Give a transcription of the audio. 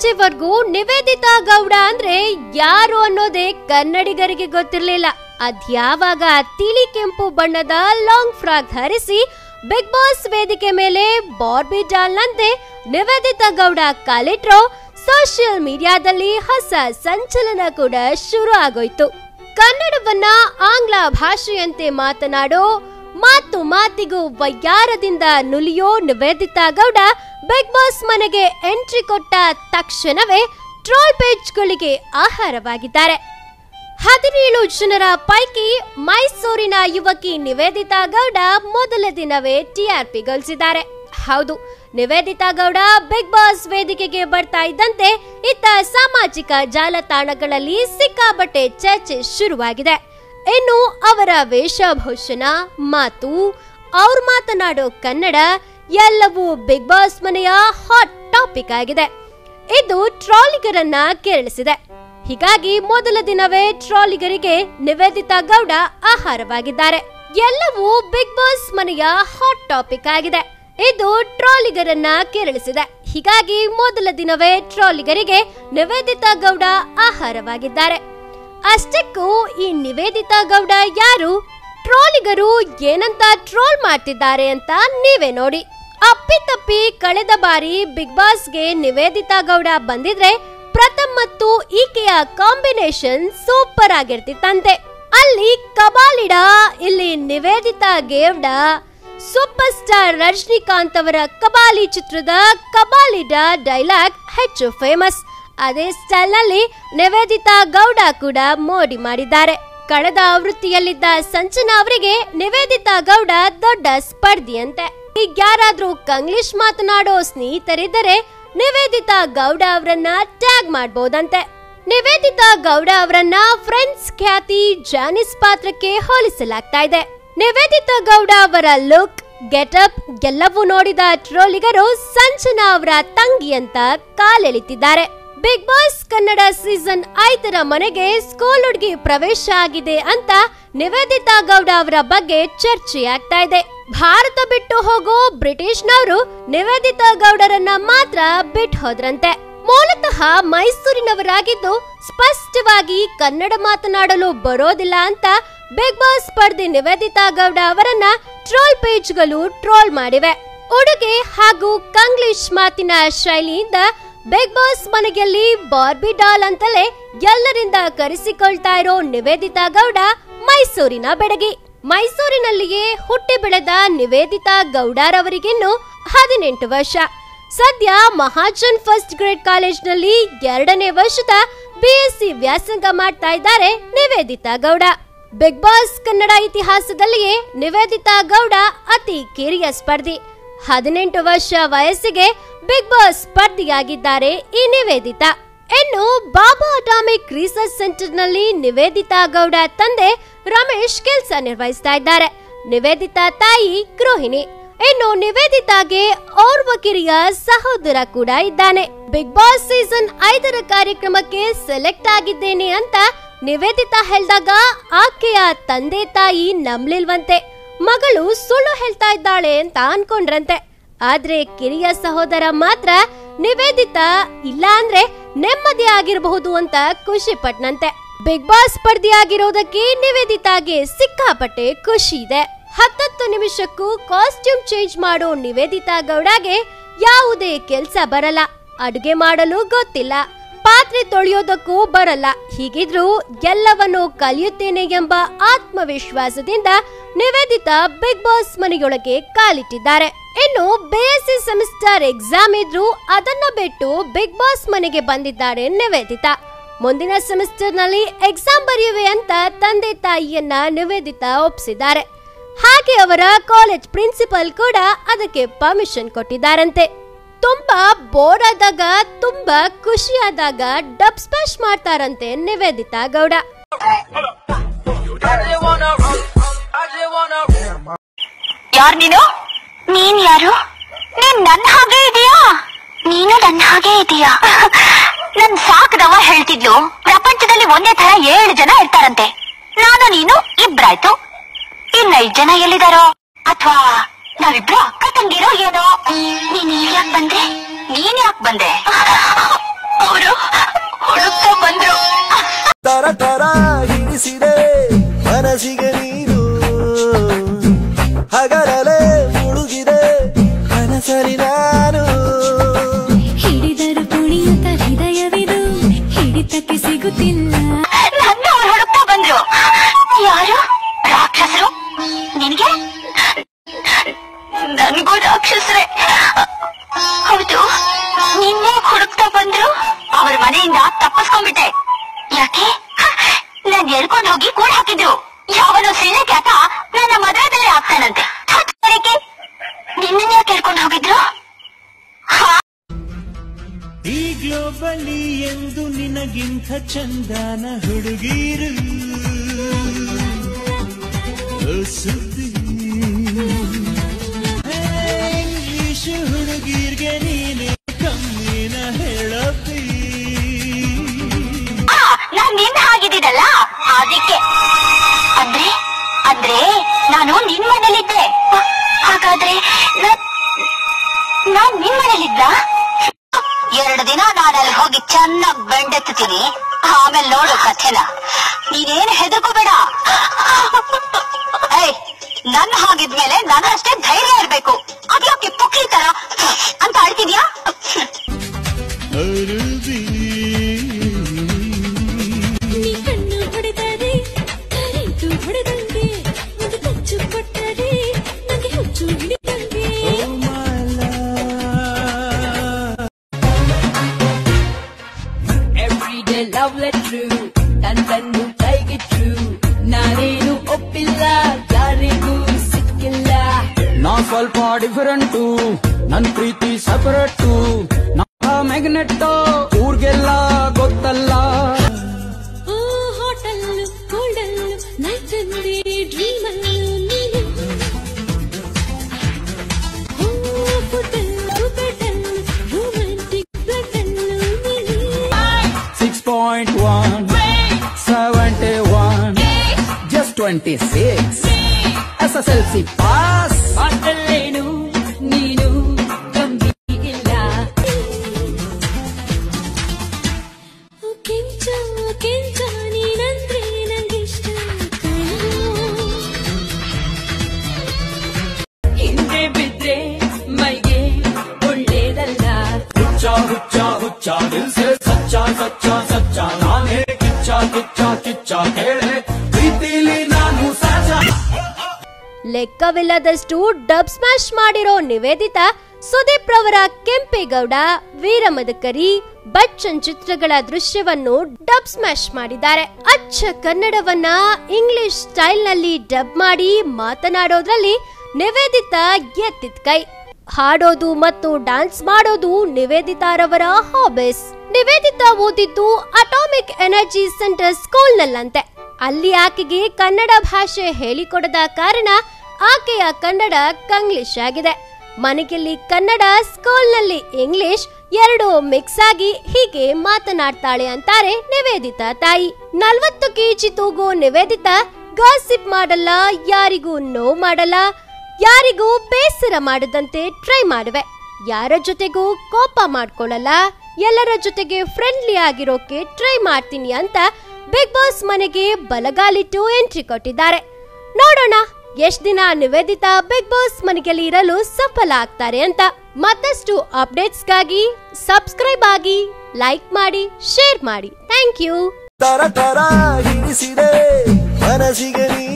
ಇತ್ತೀಚೆವರೆಗೂ ನಿವೇದಿತಾ ಗೌಡ ಅಂದ್ರೆ ಯಾರು ಅನ್ನೋದೇ ಕನ್ನಡಿಗರಿಗೆ ಗೊತ್ತಿರಲಿಲ್ಲ ಅದ್ಯಾವಾಗ ತಿಳಿ ಕೆಂಪು ಬಣ್ಣದ ಲಾಂಗ್ ಫ್ರಾಕ್ ಧರಿಸಿ ಬಿಗ್ ಬಾಸ್ ವೇದಿಕೆ ಮೇಲೆ ಬಾರ್ಬಿ ಡಾಲ್ನಂತೆ ನಿವೇದಿತಾ ಗೌಡ ಕಾಲಿಟ್ರೋ ಸೋಷಿಯಲ್ ಮೀಡಿಯಾದಲ್ಲಿ ಹೊಸ ಸಂಚಲನ ಕೂಡ ಶುರು ಆಗೋಯ್ತು ಕನ್ನಡವನ್ನ ಆಂಗ್ಲ ಭಾಷೆಯಂತೆ ಮಾತನಾಡೋ ಮಾತು ಮಾತಿಗೂ ವಯ್ಯಾರದಿಂದ ನುಲಿಯೋ ನಿವೇದಿತಾ ಗೌಡ ಬಿಗ್ ಬಾಸ್ ಮನೆಗೆ ಎಂಟ್ರಿ ಕೊಟ್ಟ ತಕ್ಷಣವೇ ಟ್ರೋಲ್ ಪೇಜ್ಗಳಿಗೆ ಆಹಾರವಾಗಿದ್ದಾರೆ ಹದಿನೇಳು ಜನರ ಪೈಕಿ ಮೈಸೂರಿನ ಯುವಕಿ ನಿವೇದಿತಾ ಗೌಡ ಮೊದಲ ದಿನವೇ ಟಿಆರ್ಪಿ ಗಳಿಸಿದ್ದಾರೆ ಹೌದು ನಿವೇದಿತಾ ಗೌಡ ಬಿಗ್ ಬಾಸ್ ವೇದಿಕೆಗೆ ಬರ್ತಾ ಇದ್ದಂತೆ ಇತ್ತ ಸಾಮಾಜಿಕ ಜಾಲತಾಣಗಳಲ್ಲಿ ಸಿಕ್ಕಾಬಟ್ಟೆ ಚರ್ಚೆ ಶುರುವಾಗಿದೆ ಇನ್ನು ಅವರ ವೇಷಭೂಷಣ ಮಾತು ಅವ್ರು ಮಾತನಾಡೋ ಕನ್ನಡ ಎಲ್ಲವೂ ಬಿಗ್ ಬಾಸ್ ಮನೆಯ ಹಾಟ್ ಟಾಪಿಕ್ ಆಗಿದೆ ಇದು ಟ್ರಾಲಿಗರನ್ನ ಕೆರಳಿಸಿದೆ ಹೀಗಾಗಿ ಮೊದಲ ದಿನವೇ ಟ್ರಾಲಿಗರಿಗೆ ನಿವೇದಿತಾ ಗೌಡ ಆಹಾರವಾಗಿದ್ದಾರೆ ಎಲ್ಲವೂ ಬಿಗ್ ಬಾಸ್ ಮನೆಯ ಹಾಟ್ ಟಾಪಿಕ್ ಆಗಿದೆ ಇದು ಟ್ರಾಲಿಗರನ್ನ ಕೆರಳಿಸಿದೆ ಹೀಗಾಗಿ ಮೊದಲ ದಿನವೇ ಟ್ರಾಲಿಗರಿಗೆ ನಿವೇದಿತಾ ಗೌಡ ಆಹಾರವಾಗಿದ್ದಾರೆ ಅಷ್ಟಕ್ಕೂ ಈ ನಿವೇದಿತಾ ಗೌಡ ಯಾರು ಟ್ರೋಲಿಗರು ಏನಂತ ಟ್ರೋಲ್ ಮಾಡ್ತಿದ್ದಾರೆ ಅಂತ ನೀವೇ ನೋಡಿ ಅಪ್ಪಿತಪ್ಪಿ ಕಳೆದ ಬಾರಿ ಬಿಗ್ ಬಾಸ್ಗೆ ನಿವೇದಿತಾ ಗೌಡ ಬಂದಿದ್ರೆ ಪ್ರಥಮ್ ಮತ್ತು ಈಕೆಯ ಕಾಂಬಿನೇಷನ್ ಸೂಪರ್ ಆಗಿರ್ತಿತ್ತಂತೆ ಅಲ್ಲಿ ಕಬಾಲಿಡ ಇಲ್ಲಿ ನಿವೇದಿತಾ ಗೇವ್ಡ ಸೂಪರ್ ಸ್ಟಾರ್ ರಜನಿಕಾಂತ್ ಅವರ ಕಬಾಲಿ ಚಿತ್ರದ ಕಬಾಲಿಡ ಡೈಲಾಗ್ ಹೆಚ್ಚು ಫೇಮಸ್ ಅದೇ ಸ್ಟೈಲ್ ನಲ್ಲಿ ನಿವೇದಿತಾ ಗೌಡ ಕೂಡ ಮೋಡಿ ಮಾಡಿದ್ದಾರೆ ಕಳೆದ ಆವೃತ್ತಿಯಲ್ಲಿದ್ದ ಸಂಚನಾ ಅವರಿಗೆ ನಿವೇದಿತಾ ಗೌಡ ದೊಡ್ಡ ಸ್ಪರ್ಧಿಯಂತೆ ಈಗ ಯಾರಾದ್ರೂ ಕಂಗ್ಲಿಷ್ ಮಾತನಾಡೋ ಸ್ನೇಹಿತರಿದ್ದರೆ ನಿವೇದಿತಾ ಗೌಡ ಅವರನ್ನ ಟ್ಯಾಗ್ ಮಾಡಬಹುದಂತೆ ನಿವೇದಿತಾ ಗೌಡ ಅವರನ್ನ ಫ್ರೆಂಡ್ಸ್ ಖ್ಯಾತಿ ಜಾನಿಸ್ ಪಾತ್ರಕ್ಕೆ ಹೋಲಿಸಲಾಗ್ತಾ ಇದೆ ನಿವೇದಿತಾ ಗೌಡ ಅವರ ಲುಕ್ ಗೆಟಪ್ ಎಲ್ಲವೂ ನೋಡಿದ ಟ್ರೋಲಿಗರು ಸಂಚನಾ ಅವರ ತಂಗಿ ಅಂತ ಕಾಲೆಳಿತಿದ್ದಾರೆ ಬಿಗ್ ಬಾಸ್ ಕನ್ನಡ ಸೀಸನ್ ಐದರ ಮನೆಗೆ ಸ್ಕೂಲ್ ಹುಡುಗಿ ಪ್ರವೇಶ ಆಗಿದೆ ಅಂತ ನಿವೇದಿತಾ ಗೌಡ ಅವರ ಬಗ್ಗೆ ಚರ್ಚೆಯಾಗ್ತಾ ಇದೆ ಭಾರತ ಬಿಟ್ಟು ಹೋಗೋ ಬ್ರಿಟಿಷ್ನವರು ನಿವೇದಿತಾ ಗೌಡರನ್ನ ಮಾತ್ರ ಬಿಟ್ಟು ಹೋದ್ರಂತೆ ಮೂಲತಃ ಮೈಸೂರಿನವರಾಗಿದ್ದು ಸ್ಪಷ್ಟವಾಗಿ ಕನ್ನಡ ಮಾತನಾಡಲು ಬರೋದಿಲ್ಲ ಅಂತ ಬಿಗ್ ಬಾಸ್ ಸ್ಪರ್ಧಿ ನಿವೇದಿತಾ ಗೌಡ ಅವರನ್ನ ಟ್ರೋಲ್ ಪೇಜ್ಗಳು ಟ್ರೋಲ್ ಮಾಡಿವೆ ಉಡುಗೆ ಹಾಗೂ ಕಂಗ್ಲಿಷ್ ಮಾತಿನ ಶೈಲಿಯಿಂದ ಬಿಗ್ ಬಾಸ್ ಮನೆಯಲ್ಲಿ ಬಾರ್ಬಿ ಡಾಲ್ ಅಂತಲೇ ಎಲ್ಲರಿಂದ ಕರೆಸಿಕೊಳ್ತಾ ಇರೋ ನಿವೇದಿತಾ ಗೌಡ ಮೈಸೂರಿನ ಬೆಡಗಿ ಮೈಸೂರಿನಲ್ಲಿಯೇ ಹುಟ್ಟಿ ಬೆಳೆದ ನಿವೇದಿತಾ ಗೌಡರವರಿಗಿನ್ನು ಹದಿನೆಂಟು ವರ್ಷ ಸದ್ಯ ಮಹಾಜನ್ ಫಸ್ಟ್ ಗ್ರೇಡ್ ಕಾಲೇಜ್ನಲ್ಲಿ ಎರಡನೇ ವರ್ಷದ ಬಿಎಸ್ಸಿ ವ್ಯಾಸಂಗ ಮಾಡ್ತಾ ಇದ್ದಾರೆ ನಿವೇದಿತಾ ಗೌಡ ಬಿಗ್ ಬಾಸ್ ಕನ್ನಡ ಇತಿಹಾಸದಲ್ಲಿಯೇ ನಿವೇದಿತಾ ಗೌಡ ಅತಿ ಕಿರಿಯ ಸ್ಪರ್ಧಿ ಹದಿನೆಂಟು ವರ್ಷ ವಯಸ್ಸಿಗೆ ಬಿಗ್ ಬಾಸ್ ಸ್ಪರ್ಧಿಯಾಗಿದ್ದಾರೆ ಈ ನಿವೇದಿತಾ ಇನ್ನು ಬಾಬಾ ಅಟಾಮಿಕ್ ರಿಸರ್ಚ್ ಸೆಂಟರ್ ನಲ್ಲಿ ನಿವೇದಿತಾ ಗೌಡ ತಂದೆ ರಮೇಶ್ ಕೆಲಸ ನಿರ್ವಹಿಸ್ತಾ ಇದ್ದಾರೆ ನಿವೇದಿತಾ ತಾಯಿ ಗೃಹಿಣಿ ಇನ್ನು ನಿವೇದಿತಾಗೆ ಓರ್ವ ಕಿರಿಯ ಸಹೋದರ ಕೂಡ ಇದ್ದಾನೆ ಬಿಗ್ ಬಾಸ್ ಸೀಸನ್ ಐದರ ಕಾರ್ಯಕ್ರಮಕ್ಕೆ ಸೆಲೆಕ್ಟ್ ಆಗಿದ್ದೇನೆ ಅಂತ ನಿವೇದಿತಾ ಹೇಳಿದಾಗ ಆಕೆಯ ತಂದೆ ತಾಯಿ ನಂಬ್ಲಿಲ್ವಂತೆ ಮಗಳು ಸುಳ್ಳು ಹೇಳ್ತಾ ಇದ್ದಾಳೆ ಅಂತ ಅನ್ಕೊಂಡ್ರಂತೆ ಆದ್ರೆ ಕಿರಿಯ ಸಹೋದರ ಮಾತ್ರ ನಿವೇದಿತಾ ಇಲ್ಲ ಅಂದ್ರೆ ನೆಮ್ಮದಿ ಆಗಿರಬಹುದು ಅಂತ ಖುಷಿ ಪಟ್ನಂತೆ ಬಿಗ್ ಬಾಸ್ ಸ್ಪರ್ಧಿಯಾಗಿರೋದಕ್ಕೆ ನಿವೇದಿತಾಗೆ ಸಿಕ್ಕಾಪಟ್ಟೆ ಖುಷಿ ಇದೆ ಹತ್ತತ್ತು ನಿಮಿಷಕ್ಕೂ ಕಾಸ್ಟ್ಯೂಮ್ ಚೇಂಜ್ ಮಾಡೋ ನಿವೇದಿತಾ ಗೌಡಗೆ ಯಾವುದೇ ಕೆಲ್ಸ ಬರಲ್ಲ ಅಡುಗೆ ಮಾಡಲು ಗೊತ್ತಿಲ್ಲ ಪಾತ್ರೆ ತೊಳೆಯೋದಕ್ಕೂ ಬರಲ್ಲ ಹೀಗಿದ್ರೂ ಎಲ್ಲವನ್ನು ಕಲಿಯುತ್ತೇನೆ ಎಂಬ ಆತ್ಮವಿಶ್ವಾಸದಿಂದ ನಿವೇದಿತಾ ಬಿಗ್ ಬಾಸ್ ಮನೆಯೊಳಗೆ ಕಾಲಿಟ್ಟಿದ್ದಾರೆ ಇನ್ನು ಬಿಎಸ್ಸಿ ಸೆಮಿಸ್ಟರ್ ಎಕ್ಸಾಮ್ ಇದ್ರೂ ಅದನ್ನ ಬಿಟ್ಟು ಬಿಗ್ ಬಾಸ್ ಮನೆಗೆ ಬಂದಿದ್ದಾರೆ ನಿವೇದಿತಾ ಮುಂದಿನ ಸೆಮಿಸ್ಟರ್ ನಲ್ಲಿ ಎಕ್ಸಾಮ್ ಬರೆಯುವೆ ಅಂತ ತಂದೆ ತಾಯಿಯನ್ನ ನಿವೇದಿತಾ ಒಪ್ಪಿಸಿದ್ದಾರೆ ಹಾಗೆ ಅವರ ಕಾಲೇಜ್ ಪ್ರಿನ್ಸಿಪಲ್ ಕೂಡ ಅದಕ್ಕೆ ಪರ್ಮಿಷನ್ ಕೊಟ್ಟಿದ್ದಾರಂತೆ ತುಂಬಾ ಬೋರ್ ಆದಾಗ ತುಂಬಾ ಖುಷಿಯಾದಾಗ ಡಬ್ ಸ್ಪ್ಯಾಶ್ ಮಾಡ್ತಾರಂತೆ ನಿವೇದಿತಾ ಗೌಡ ಯಾರ್ ನೀನು ನೀನ್ ಯಾರು ನೀನ್ ನನ್ನ ಹಾಗೆ ಇದೀಯಾ ನೀನು ನನ್ನ ಹಾಗೆ ಇದೀಯಾ ನನ್ ಸಾಕದವ ಹೇಳ್ತಿದ್ಲು ಪ್ರಪಂಚದಲ್ಲಿ ಒಂದೇ ತರ ಏಳು ಜನ ಇರ್ತಾರಂತೆ ನಾನು ನೀನು ಇಬ್ರಾಯ್ತು ಇನ್ನ ಐದ್ ಜನ ಎಲ್ಲಿದಾರೋ ಅಥವಾ ನಾವಿಬ್ರು ಅಕ್ಕ ತಂಗಿರೋ ಏನೋ ನೀನ್ ಯಾಕೆ ಬಂದೆ ನೀನ್ ಯಾಕೆ ಬಂದೆ ಅವರು ಹುಡುಕ್ತಾ ಬಂದ್ರು ತರ ತರ ಹಿಡಿಸಿದೆ ಮನಸ್ಸಿಗೆ ನೀನು ಹಗರಲೆ ಮುಳುಗಿದೆ ಕನಸರಿ ನಾನು ಹಿಡಿದರು ಕುಣಿಯುತ್ತ ಹೃದಯವಿದು ಹಿಡಿತಕ್ಕೆ ಸಿಗುತ್ತಿಲ್ಲ ನನ್ನ ಅವ್ರು ಹುಡುಕ್ತಾ ಬಂದ್ರು ಯಾರು ರಾಕ್ಷಸರು ನಿನಗೆ ನನ್ಗೂ ರಾಕ್ಷಸರೇ ಹೌದು ನಿನ್ನೆ ಹುಡುಕ್ತಾ ಬಂದ್ರು ಅವ್ರ ಮನೆಯಿಂದ ತಪ್ಪಿಸ್ಕೊಂಡ್ಬಿಟ್ಟೆ ಯಾಕೆ ನಾನ್ ಎಳ್ಕೊಂಡ್ ಹೋಗಿ ಕೂಡ್ ಹಾಕಿದ್ರು ಯಾವನೋ ಸಿಳ್ಳೆ ಕ್ಯಾತ ನನ್ನ ಮದುವೆದಲ್ಲಿ ಆಗ್ತಾನಂತೆ ಅದಕ್ಕೆ ನಿನ್ನನ್ನ ಯಾಕೆ ಎಳ್ಕೊಂಡ್ ಹೋಗಿದ್ರು ಈ ಗ್ಲೋಬಲಿ ಎಂದು ನಿನಗಿಂತ ಚಂದನ ಹುಡುಗೀರು ಓ ಸುದ್ದಿ ಹೇ, ಇಂಗ್ಲೀಷ್ ಹುಡುಗೀರ್ಗೆ ನೀನೆ ಕಮ್ಮಿನ ಹೇಳಪ್ಪಿ ಆ, ನಾನ್ ನಿನ್ನ ಹಾಗಿದ್ದೀನಲ್ಲ ಅದಕ್ಕೆ ಅಂದ್ರೆ ಅಂದ್ರೆ ನಾನು ನಿನ್ ಮನೇಲಿದ್ದೆ ಹಾಗಾದ್ರೆ ನಾನ್- ನಾನ್ ನಿನ್ ಮನೇಲಿದ್ದ ಎರಡು ದಿನ ನಾನು ಅಲ್ಲಿ ಹೋಗಿ ಚೆನ್ನಾಗ್ ಬೆಂಡೆತ್ತೀನಿ ಆಮೇಲೆ ನೋಡು ಕಥೆನ ನೀನೇನ್ ಹೆದರ್ಕೋಬೇಡ ಏಯ್ ನನ್ನ ಹಾಗಿದ್ಮೇಲೆ ನನ್ನಷ್ಟೇ ಧೈರ್ಯ ಇರ್ಬೇಕು ಅದ್ಯಾಕೆ ಪುಕ್ಲಿ ತರ ಅಂತ ಆಡ್ತಿದ್ಯಾ ಅರುದಿ ನೀ ಕಣ್ಣು ಹೊಡೆದರೆ ಕರೆಂಟು ಹೊಡೆದಂಗೆ ಒಂದು ಕಚ್ಚು ಕೊಟ್ಟರೆ ನನಗೆ ಹುಚ್ಚು ಹಿಡಿದಂಗೆ ಓ ಮಾಲ Everyday love letter ನನ್ನನ್ನು ಕೈಗೆ true ನಾನೇನು ಒಪ್ಪಿಲ್ಲ ಯಾರಿಗೂ ಸಿಕ್ಕಿಲ್ಲ ನಾ ಸ್ವಲ್ಪ ಡಿಫರೆಂಟು ನನ್ ಪ್ರೀತಿ ಸಪರೇಟು ನಾ ಮ್ಯಾಗ್ನೆಟ್ ಊರ್ಗೆಲ್ಲ ಗೊತ್ತಲ್ಲ ಓ ಹೋಟೆಲ್ ಗೋಲ್ಡಲ್ ನೈಟ್ ಅಂದೇ ಡ್ರೀಮ್ ನೀನು ಓ ಹೋಟೆಲ್ ಬೆಟಲ್ ರೊಮ್ಯಾಂಟಿಕ್ ಬೆಟಲ್ ನೀನು six point one seventy one just twenty six S S L C pass ಮಾತಲ್ಲೇನು ನೀನು ಗಂಭೀರಿಲ್ಲ ಕೆಂಚ ಕೆಂಚ ನೀನಂದ್ರೆ ನಂಗಿಷ್ಟ ಕಣೋ. ಹಿಂದೆ ಬಿದ್ರೆ ಮೈಗೆ ಒಳ್ಳೇದಲ್ಲ ಹುಚ್ಚ ಹುಚ್ಚ ಹುಚ್ಚ ದಿಲ್ಸೆ ಸಚ್ಚ ಸಚ್ಚ ಸಚ್ಚ ನಾನೇ ಕಿಚ್ಚ ಕಿಚ್ಚ ಕಿಚ್ಚ ಕೇಳೆ ಪ್ರೀತಿಲಿ ನಾನು ಸಚ್ಚ ಲೆಕ್ಕವಿಲ್ಲದಷ್ಟು ಡಬ್ ಸ್ಮ್ಯಾಶ್ ಮಾಡಿರೋ ನಿವೇದಿತಾ ಸುದೀಪ್ ರವರ ಕೆಂಪೇಗೌಡ ವೀರಮದಕರಿ ಬಚ್ಚನ್ ಚಿತ್ರಗಳ ದೃಶ್ಯವನ್ನು ಡಬ್ ಸ್ಮ್ಯಾಶ್ ಮಾಡಿದ್ದಾರೆ ಅಚ್ಚ ಕನ್ನಡವನ್ನ ಇಂಗ್ಲಿಷ್ ಸ್ಟೈಲ್ ನಲ್ಲಿ ಡಬ್ ಮಾಡಿ ಮಾತನಾಡೋದ್ರಲ್ಲಿ ನಿವೇದಿತಾ ಎತ್ತಿದ ಕೈ ಹಾಡೋದು ಮತ್ತು ಡ್ಯಾನ್ಸ್ ಮಾಡೋದು ನಿವೇದಿತಾರವರ ಹಾಬೀಸ್ ನಿವೇದಿತಾ ಓದಿದ್ದು ಅಟಾಮಿಕ್ ಎನರ್ಜಿ ಸೆಂಟರ್ ಸ್ಕೂಲ್ನಲ್ಲಂತೆ ಅಲ್ಲಿ ಆಕೆಗೆ ಕನ್ನಡ ಭಾಷೆ ಹೇಳಿಕೊಡದ ಕಾರಣ ಆಕೆಯ ಕನ್ನಡ ಕಂಗ್ಲಿಷ್ ಆಗಿದೆ ಮನೆಯಲ್ಲಿ ಕನ್ನಡ ಸ್ಕೂಲ್ನಲ್ಲಿ ಇಂಗ್ಲಿಷ್ ಎರಡು ಮಿಕ್ಸ್ ಆಗಿ ಹೀಗೆ ಮಾತನಾಡ್ತಾಳೆ ಅಂತಾರೆ ನಿವೇದಿತಾ ತಾಯಿ ನಲ್ವತ್ತು ಕೆಜಿ ತೂಗೋ ನಿವೇದಿತಾ ಗಾಸಿಪ್ ಮಾಡಲ್ಲ ಯಾರಿಗೂ ನೋವು ಮಾಡಲ್ಲ ಯಾರಿಗೂ ಬೇಸರ ಮಾಡದಂತೆ ಟ್ರೈ ಮಾಡುವೆ ಯಾರ ಜೊತೆಗೂ ಕೋಪ ಮಾಡ್ಕೊಳ್ಳಲ್ಲ ಎಲ್ಲರ ಜೊತೆಗೆ ಫ್ರೆಂಡ್ಲಿ ಆಗಿರೋಕೆ ಟ್ರೈ ಮಾಡ್ತೀನಿ ಅಂತ ಬಿಗ್ ಬಾಸ್ ಮನೆಗೆ ಬಲಗಾಲಿಟ್ಟು ಎಂಟ್ರಿ ಕೊಟ್ಟಿದ್ದಾರೆ ನೋಡೋಣ ಎಷ್ಟ್ ದಿನ ನಿವೇದಿತಾ ಬಿಗ್ ಬಾಸ್ ಮನೆಯಲ್ಲಿ ಇರಲು ಸಫಲ ಆಗ್ತಾರೆ ಅಂತ ಮತ್ತಷ್ಟು ಅಪ್ಡೇಟ್ಸ್ಗಾಗಿ ಸಬ್ಸ್ಕ್ರೈಬ್ ಆಗಿ ಲೈಕ್ ಮಾಡಿ ಶೇರ್ ಮಾಡಿ ಥ್ಯಾಂಕ್ ಯು ತರ ತರ ಹಿಡಿಸಿದೆ ಮನಸ್ಸಿಗೆ ನೀನು